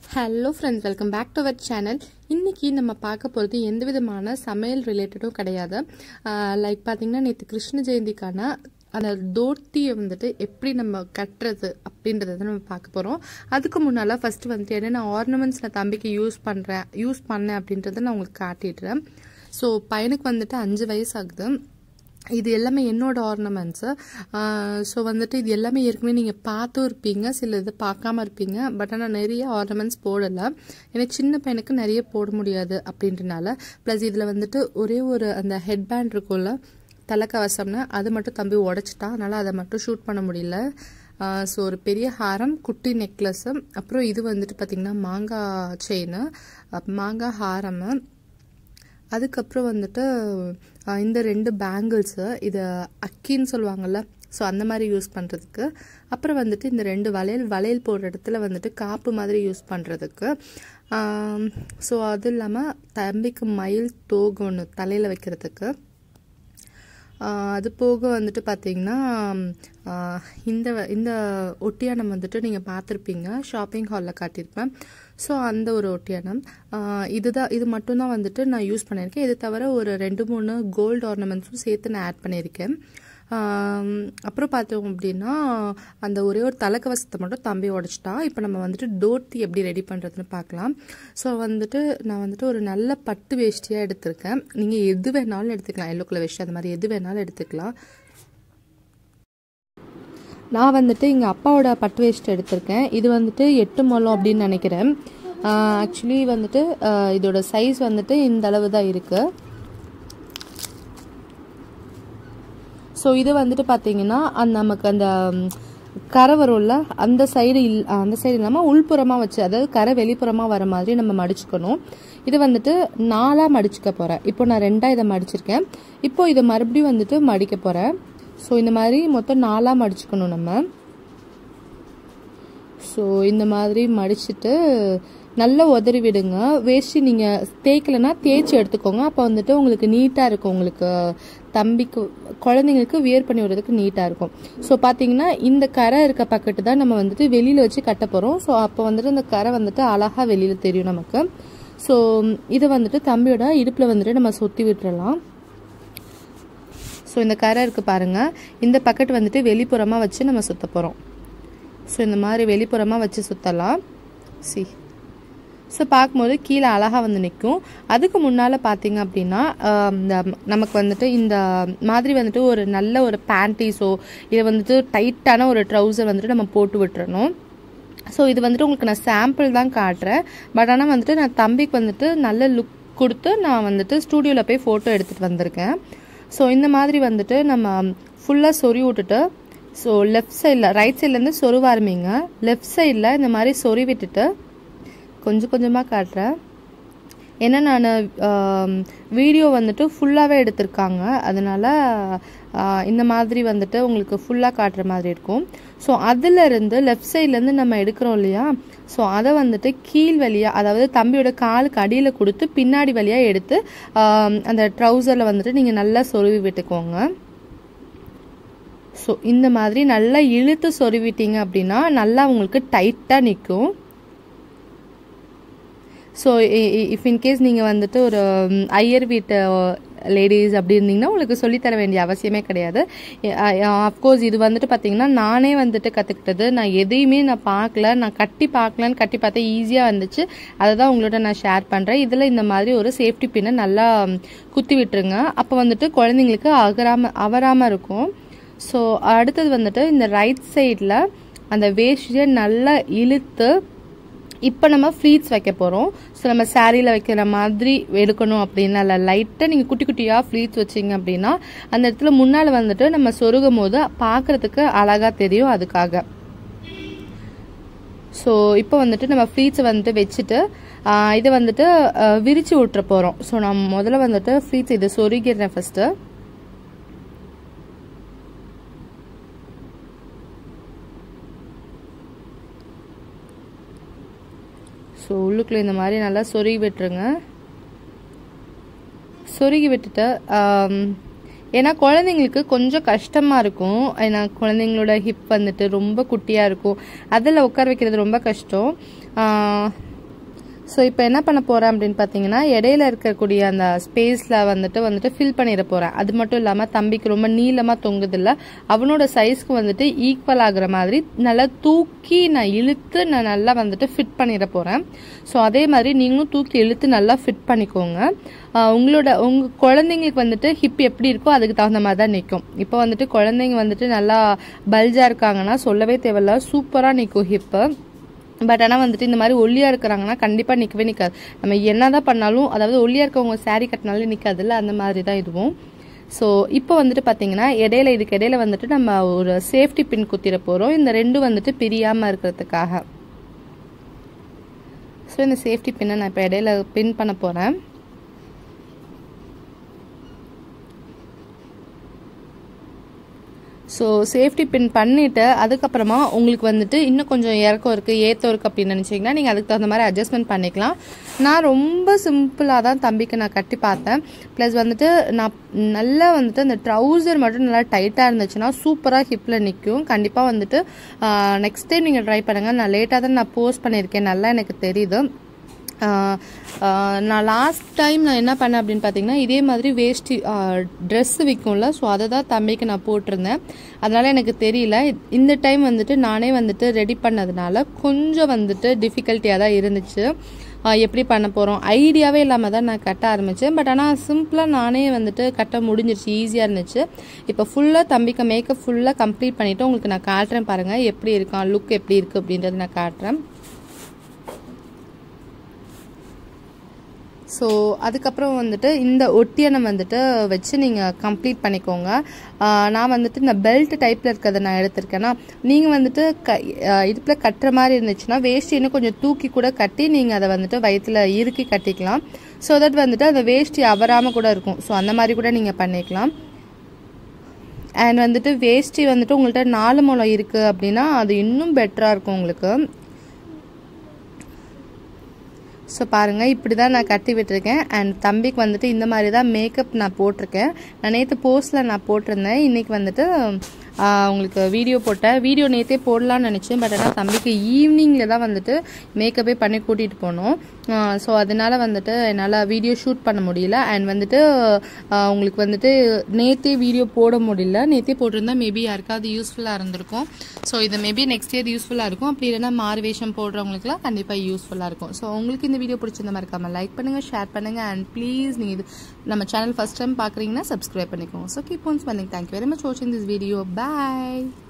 hello friends welcome back to our channel இன்றைக்கி நம்ம பார்க்க போகிறது எந்த விதமான சமையல் ரிலேட்டடும் கிடையாது லைக் பார்த்தீங்கன்னா நேற்று கிருஷ்ண ஜெயந்திக்கான அந்த தோர்த்தியை வந்துட்டு எப்படி நம்ம கட்டுறது அப்படின்றத தான் நம்ம பார்க்க போகிறோம் அதுக்கு முன்னால் ஃபஸ்ட்டு வந்துட்டு என்னென்ன ஆர்னமெண்ட்ஸ் நான் தம்பிக்கு யூஸ் பண்ணுறேன் யூஸ் பண்ணேன் அப்படின்றத நான் உங்களுக்கு காட்டிடுறேன் ஸோ பையனுக்கு வந்துட்டு அஞ்சு வயசு ஆகுது இது எல்லாமே என்னோட ஆர்னமெண்ட்ஸு ஸோ வந்துட்டு இது எல்லாமே ஏற்கனவே நீங்கள் பார்த்தும் இருப்பீங்க சில இது பார்க்காம இருப்பீங்க பட் ஆனால் நிறைய ஆர்னமெண்ட்ஸ் போடலை ஏன்னா சின்ன பையனுக்கு நிறைய போட முடியாது அப்படின்றனால ப்ளஸ் இதில் வந்துட்டு ஒரே ஒரு அந்த ஹெட் பேண்ட் இருக்கும்ல தலைக்கவசம்னு அது மட்டும் தம்பி உடச்சிட்டான் அதனால் அதை மட்டும் ஷூட் பண்ண முடியல ஸோ ஒரு பெரிய ஹாரம் குட்டி நெக்லஸ்ஸு அப்புறம் இது வந்துட்டு பார்த்திங்கன்னா மாங்காய் செயின் மாங்காய் ஹாரமு அதுக்கப்புறம் வந்துட்டு இந்த ரெண்டு பேங்கிள்ஸு இது அக்கின்னு சொல்லுவாங்கள்ல ஸோ அந்த மாதிரி யூஸ் பண்ணுறதுக்கு அப்புறம் வந்துட்டு இந்த ரெண்டு வளையல் வளையல் போடுற இடத்துல வந்துட்டு காப்பு மாதிரி யூஸ் பண்ணுறதுக்கு ஸோ அது இல்லாமல் தம்பிக்கு மயில் தோகு ஒன்று தலையில் வைக்கிறதுக்கு அது போக வந்துட்டு பார்த்தீங்கன்னா இந்த இந்த ஒட்டியானம் வந்துட்டு நீங்கள் பார்த்துருப்பீங்க ஷாப்பிங் ஹாலில் காட்டியிருப்பேன் ஸோ அந்த ஒரு ஒட்டியானம் இதுதான் இது மட்டும்தான் வந்துட்டு நான் யூஸ் பண்ணியிருக்கேன் இது தவிர ஒரு ரெண்டு மூணு கோல்டு ஆர்னமெண்ட்ஸும் சேர்த்து நான் ஆட் பண்ணியிருக்கேன் அப்புறம் பார்த்தோம் அப்படின்னா அந்த ஒரே ஒரு தலைக்கவசத்தை மட்டும் தம்பி உடச்சிட்டான் இப்போ நம்ம வந்துட்டு டோர்த்தி எப்படி ரெடி பண்ணுறதுன்னு பார்க்கலாம் ஸோ வந்துட்டு நான் வந்துட்டு ஒரு நல்ல பட்டு வேஷ்டியாக எடுத்திருக்கேன் நீங்கள் எது வேணாலும் எடுத்துக்கலாம் எல்லோ கலர் வேஷ்டி அந்த மாதிரி எது வேணாலும் எடுத்துக்கலாம் நான் வந்துட்டு எங்கள் அப்பாவோட பட்டு வேஷ்டி எடுத்திருக்கேன் இது வந்துட்டு எட்டு முழம் அப்படின்னு நினைக்கிறேன் ஆக்சுவலி வந்துட்டு இதோட சைஸ் வந்துட்டு இந்த அளவு தான் இருக்குது ஸோ இது வந்துட்டு பார்த்தீங்கன்னா அந்த நமக்கு அந்த கரை வரும்ல அந்த சைடு இல் அந்த சைடு இல்லாமல் உள்புறமாக வச்சு அதாவது கரை வெளிப்புறமாக வர மாதிரி நம்ம மடிச்சுக்கணும் இது வந்துட்டு நாலாக மடிச்சுக்க போகிறேன் இப்போ நான் ரெண்டாக இதை மடிச்சிருக்கேன் இப்போ இதை மறுபடியும் வந்துட்டு மடிக்க போகிறேன் ஸோ இந்த மாதிரி மொத்தம் நாலாக மடிச்சுக்கணும் நம்ம ஸோ இந்த மாதிரி மடிச்சுட்டு நல்லா உதறி விடுங்க வேஷ்டி நீங்கள் தேய்க்கலைன்னா தேய்ச்சி எடுத்துக்கோங்க அப்போ வந்துட்டு உங்களுக்கு நீட்டாக இருக்கும் உங்களுக்கு தம்பிக்கு குழந்தைங்களுக்கு வியர் பண்ணி விடுறதுக்கு நீட்டாக இருக்கும் ஸோ பார்த்தீங்கன்னா இந்த கரை இருக்க பக்கத்து தான் நம்ம வந்துட்டு வெளியில் வச்சு கட்ட போகிறோம் ஸோ அப்போ வந்துட்டு இந்த கரை வந்துட்டு அழகாக வெளியில் தெரியும் நமக்கு ஸோ இதை வந்துட்டு தம்பியோட இடுப்பில் வந்துட்டு நம்ம சுற்றி விட்டுறலாம் ஸோ இந்த கரை இருக்குது பாருங்கள் இந்த பக்கெட் வந்துட்டு வெளிப்புறமாக வச்சு நம்ம சுற்ற போகிறோம் ஸோ இந்த மாதிரி வெளிப்புறமாக வச்சு சுற்றலாம் சி ஸோ பார்க்கும்போது கீழே அழகாக வந்து நிற்கும் அதுக்கு முன்னால் பார்த்தீங்க அப்படின்னா இந்த நமக்கு வந்துட்டு இந்த மாதிரி வந்துட்டு ஒரு நல்ல ஒரு பேண்டீஸோ இதை வந்துட்டு டைட்டான ஒரு ட்ரௌசர் வந்துட்டு நம்ம போட்டு விட்டுறணும் ஸோ இது வந்துட்டு உங்களுக்கு நான் சாம்பிள் தான் காட்டுறேன் பட் ஆனால் வந்துட்டு நான் தம்பிக்கு வந்துட்டு நல்ல லுக் கொடுத்து நான் வந்துட்டு ஸ்டூடியோவில் போய் ஃபோட்டோ எடுத்துகிட்டு வந்திருக்கேன் ஸோ இந்த மாதிரி வந்துட்டு நம்ம ஃபுல்லாக சொறி விட்டுட்டு ஸோ லெஃப்ட் சைடில் ரைட் சைட்லேருந்து சொருவ ஆரம்பிங்க லெஃப்ட் சைடில் இந்த மாதிரி சொறி விட்டுட்டு கொஞ்சம் கொஞ்சமாக காட்டுறேன் ஏன்னா நான் வீடியோ வந்துட்டு ஃபுல்லாகவே எடுத்திருக்காங்க அதனால் இந்த மாதிரி வந்துட்டு உங்களுக்கு ஃபுல்லாக காட்டுற மாதிரி இருக்கும் ஸோ அதிலிருந்து லெஃப்ட் சைட்லேருந்து நம்ம எடுக்கிறோம் இல்லையா ஸோ அதை வந்துட்டு கீழ் வழியாக அதாவது தம்பியோட காலுக்கு அடியில் கொடுத்து பின்னாடி வழியாக எடுத்து அந்த ட்ரௌசரில் வந்துட்டு நீங்கள் நல்லா சொருவி விட்டுக்கோங்க ஸோ இந்த மாதிரி நல்லா இழுத்து சொருவிட்டீங்க அப்படின்னா நல்லா உங்களுக்கு டைட்டாக நிற்கும் ஸோ இஃப் இன்கேஸ் நீங்கள் வந்துட்டு ஒரு ஐயர் வீட்டு லேடிஸ் அப்படி இருந்தீங்கன்னா உங்களுக்கு சொல்லித்தர வேண்டிய அவசியமே கிடையாது அஃப்கோர்ஸ் இது வந்துட்டு பார்த்தீங்கன்னா நானே வந்துட்டு கற்றுக்கிட்டது நான் எதையுமே நான் பார்க்கல நான் கட்டி பார்க்கலான்னு கட்டி பார்த்தா ஈஸியாக வந்துச்சு அதை தான் உங்களோட நான் ஷேர் பண்ணுறேன் இதில் இந்த மாதிரி ஒரு சேஃப்டி பின்னை நல்லா குத்தி விட்டுருங்க அப்போ வந்துட்டு குழந்தைங்களுக்கு அகராமல் அவராமல் இருக்கும் ஸோ அடுத்தது வந்துட்டு இந்த ரைட் சைடில் அந்த வேஷ்டியை நல்லா இழுத்து இப்போ நம்ம ஃப்ளீட்ஸ் வைக்க போகிறோம் ஸோ நம்ம சாரியில் வைக்கிற மாதிரி எடுக்கணும் அப்படின்னா இல்லை லைட்டாக நீங்கள் குட்டி குட்டியாக ஃப்ளீட்ஸ் வச்சிங்க அப்படின்னா அந்த இடத்துல முன்னால் வந்துட்டு நம்ம சொருகும் போது பார்க்குறதுக்கு அழகாக தெரியும் அதுக்காக ஸோ இப்போ வந்துட்டு நம்ம ஃப்ளீட்ஸை வந்துட்டு வச்சுட்டு இதை வந்துட்டு விரித்து விட்டுற போகிறோம் ஸோ நான் முதல்ல வந்துட்டு ஃப்ளீட்ஸ் இதை சொருகிடுறேன் ஃபஸ்ட்டு ஸோ உள்ளுக்குள்ளே இந்த மாதிரி நல்லா சொருகி விட்டுருங்க சொருகி விட்டுட்டு ஏன்னா குழந்தைங்களுக்கு கொஞ்சம் கஷ்டமாக இருக்கும் ஏன்னா குழந்தைங்களோட ஹிப் வந்துட்டு ரொம்ப குட்டியாக இருக்கும் அதில் உட்கார வைக்கிறது ரொம்ப கஷ்டம் ஸோ இப்போ என்ன பண்ண போகிறேன் அப்படின்னு பார்த்தீங்கன்னா இடையில இருக்கக்கூடிய அந்த ஸ்பேஸில் வந்துட்டு வந்துட்டு ஃபில் பண்ணிட போகிறேன் அது மட்டும் இல்லாமல் தம்பிக்கு ரொம்ப நீளமாக தொங்குதில்ல அவனோட சைஸ்க்கு வந்துட்டு ஈக்குவல் ஆகுற மாதிரி நல்லா தூக்கி நான் இழுத்து நான் நல்லா வந்துட்டு ஃபிட் பண்ணிட போகிறேன் ஸோ அதே மாதிரி நீங்களும் தூக்கி இழுத்து நல்லா ஃபிட் பண்ணிக்கோங்க ஆஹ் உங்களோட உங்கள் குழந்தைங்களுக்கு வந்துட்டு ஹிப் எப்படி இருக்கோ அதுக்கு தகுந்த மாதிரி தான் நிற்கும் இப்போ வந்துட்டு குழந்தைங்க வந்துட்டு நல்லா பல்ஜாக இருக்காங்கன்னா சொல்லவே தேவையில்ல சூப்பராக நிற்கும் ஹிப்பு பட் ஆனால் வந்துட்டு இந்த மாதிரி ஒல்லியாக இருக்கிறாங்கன்னா கண்டிப்பாக நிற்கவே நிற்காது நம்ம என்ன தான் பண்ணாலும் அதாவது ஒல்லியாக இருக்கவங்க saree கட்டினாலே நிற்காதுல்ல அந்த மாதிரி தான் இதுவும் ஸோ இப்போ வந்துட்டு பார்த்தீங்கன்னா இடையில இதுக்கு இடையில வந்துட்டு நம்ம ஒரு சேஃப்டி பின் குத்திட போகிறோம் இந்த ரெண்டும் வந்துட்டு பிரியாமல் இருக்கிறதுக்காக ஸோ இந்த சேஃப்டி பின்னை நான் இப்போ இடையில பின் பண்ண போகிறேன் ஸோ சேஃப்டி பின் பண்ணிவிட்டு அதுக்கப்புறமா உங்களுக்கு வந்துட்டு இன்னும் கொஞ்சம் இறக்கம் இருக்குது ஏத்தம் இருக்குது அப்படின்னு நினச்சிங்கன்னா நீங்கள் அதுக்கு தகுந்த மாதிரி அட்ஜஸ்ட்மெண்ட் பண்ணிக்கலாம் நான் ரொம்ப சிம்பிளாக தான் தம்பிக்கு நான் கட்டி பார்த்தேன் ப்ளஸ் வந்துட்டு நான் நல்லா வந்துட்டு அந்த ட்ரௌசர் மட்டும் நல்லா டைட்டாக இருந்துச்சுன்னா சூப்பராக ஹிப்பில் நிற்கும் கண்டிப்பாக வந்துட்டு நெக்ஸ்ட் டைம் நீங்கள் ட்ரை பண்ணுங்கள் நான் லேட்டாக தான் நான் போஸ்ட் பண்ணியிருக்கேன் நல்லா எனக்கு தெரியுது ஆஹ் ஆஹ் நான் லாஸ்ட் டைம் நான் என்ன பண்ணேன் அப்படின்னு பார்த்தீங்கன்னா இதே மாதிரி வேஷ்டி ட்ரெஸ் விற்கும்ல ஸோ அதை தான் தம்பிக்கு நான் போட்டிருந்தேன் அதனால எனக்கு தெரியல இந்த டைம் வந்துட்டு நானே வந்துட்டு ரெடி பண்ணதுனால கொஞ்சம் வந்துட்டு டிஃபிகல்ட்டியாக தான் இருந்துச்சு ஆஹ் எப்படி பண்ண போகிறோம் ஐடியாவே இல்லாமல் தான் நான் கட்ட ஆரம்பித்தேன் பட் ஆனால் சிம்பிளாக நானே வந்துட்டு கட்ட முடிஞ்சிருச்சு ஈஸியாக இருந்துச்சு இப்போ ஃபுல்லாக தம்பிக்கு மேக்கப் ஃபுல்லாக கம்ப்ளீட் பண்ணிவிட்டு உங்களுக்கு நான் காட்டுறேன் பாருங்கள் எப்படி இருக்கான் லுக் எப்படி இருக்குது அப்படின்றத நான் காட்டுறேன் ஸோ அதுக்கப்புறம் வந்துட்டு இந்த ஒட்டியனை வந்துட்டு வச்சு நீங்கள் கம்ப்ளீட் பண்ணிக்கோங்க ஆஹ் நான் வந்துட்டு இந்த பெல்ட் டைப்பில் இருக்கிறத நான் எடுத்திருக்கேன்னா நீங்கள் வந்துட்டு க இடுப்பில் கட்டுற மாதிரி இருந்துச்சுன்னா வேஷ்டி இன்னும் கொஞ்சம் தூக்கி கூட கட்டி நீங்கள் அதை வந்துட்டு வயிற்றுல இறுக்கி கட்டிக்கலாம் ஸோ தட் வந்துட்டு அந்த வேஷ்டி அவராமல் கூட இருக்கும் ஸோ அந்த மாதிரி கூட நீங்கள் பண்ணிக்கலாம் அண்ட் வந்துட்டு வேஷ்டி வந்துட்டு உங்கள்கிட்ட நாலு முளம் இருக்குது அப்படின்னா அது இன்னும் பெட்டராக இருக்கும் உங்களுக்கு ஸோ பாருங்கள் இப்படி தான் நான் கட்டி விட்டுருக்கேன் அண்ட் தம்பிக்கு வந்துட்டு இந்த மாதிரி தான் மேக்கப் நான் போட்டிருக்கேன் நான் நேற்று போஸ்ட்டில் நான் போட்டிருந்தேன் இன்றைக்கி வந்துட்டு ஆஹ், உங்களுக்கு வீடியோ போட்டேன் வீடியோ நேற்றே போடலாம்னு நினச்சேன் பட் ஆனால் தம்பிக்கு ஈவினிங்கில் தான் வந்துட்டு மேக்கப்பே பண்ணி கூட்டிகிட்டு போனோம் ஸோ அதனால் வந்துட்டு என்னால் வீடியோ ஷூட் பண்ண முடியல அண்ட் வந்துட்டு ஆஹ், உங்களுக்கு வந்துட்டு நேற்றே வீடியோ போட முடியல நேற்றே போட்டிருந்தா மேபி யாருக்காவது யூஸ்ஃபுல்லாக இருந்திருக்கும் ஸோ இது மேபி நெக்ஸ்ட் இயர் யூஸ்ஃபுல்லாக இருக்கும் அப்படி இல்லைன்னா மாறு வேஷம் போடுறவங்களுக்குலாம் கண்டிப்பாக யூஸ்ஃபுல்லாக இருக்கும் ஸோ உங்களுக்கு இந்த வீடியோ பிடிச்சிருந்த மாதிரி இருக்காமல் லைக் பண்ணுங்கள் ஷேர் பண்ணுங்கள் அண்ட் ப்ளீஸ் நீங்கள் இது நம்ம சேனல் ஃபஸ்ட் டைம் பார்க்குறீங்கன்னா சப்ஸ்கிரைப் பண்ணிக்கோங்க so keep on smiling thank you very much வாட்சிங் திஸ் வீடியோ பாய்